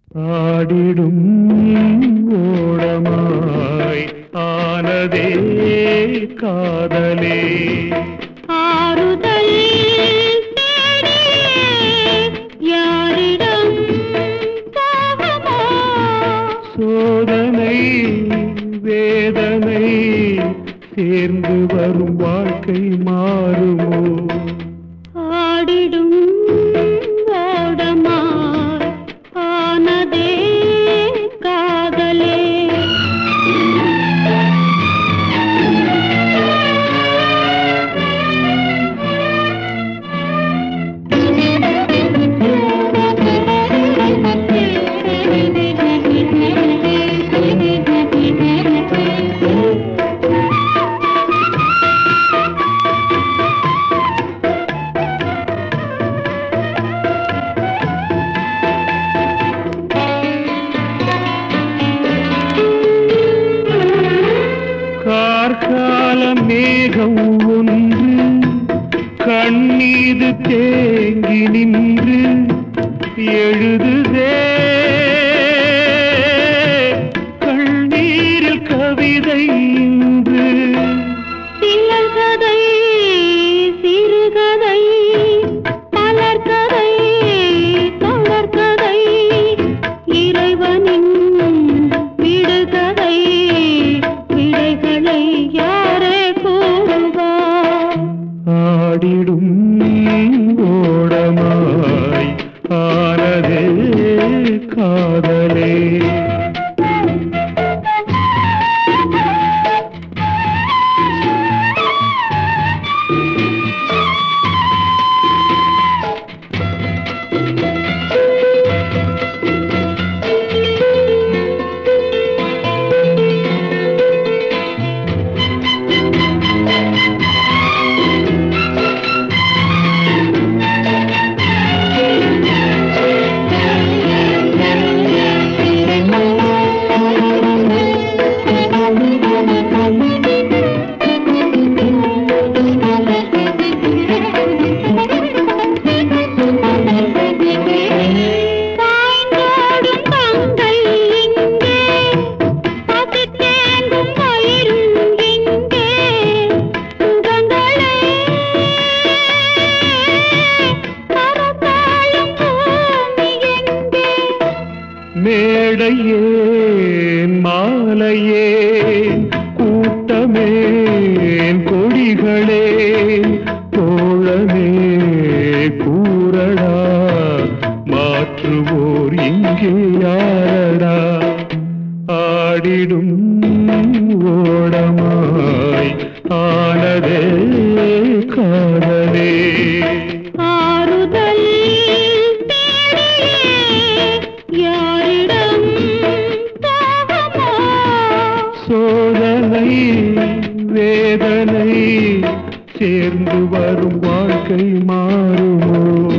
ஆடிடும் ஓடமாய் ஆனதே காதலே ஆறுதல் தேடியே யாரிடம் போகமோ சோதனை வேதனை சேர்ந்து வரும் வாழ்க்கை மாறுமோ ஆடிடும் ஓடமாய் ஆனதே காதலே கார்கால மேகம் ஒன்று கண்ணீது தேங்கி நின்று எழுதுதே கண்ணீரில் கவிதை இன்று சிலர்கதை சிறுகதை பலர்கதை தொடர்கதை இறைவனின் விடுகதை விடைகளை யாரே கூறுவார் ஆடிடும் ஓடமாய் ஆனதே காதலே சாய்ந்தோடும் தங்கை இங்கே பசித்தேங்கும் வயிறும் இங்கே சுகங்களை மறந்தாலும் பூமி எங்கே மேடையேன் மாலையே கூட்டமேன் கொடிகளே தோழமே கூறடா மாற்றுவோர் இங்கே யாரடா ஆடிடும் ஓடமாய் ஆனதே காதலே ஆறுதல் தேடியே யாரிடம் போகமோ சோதனை வேதனை சேர்ந்து வரும் வாழ்க்கை மாறுமோ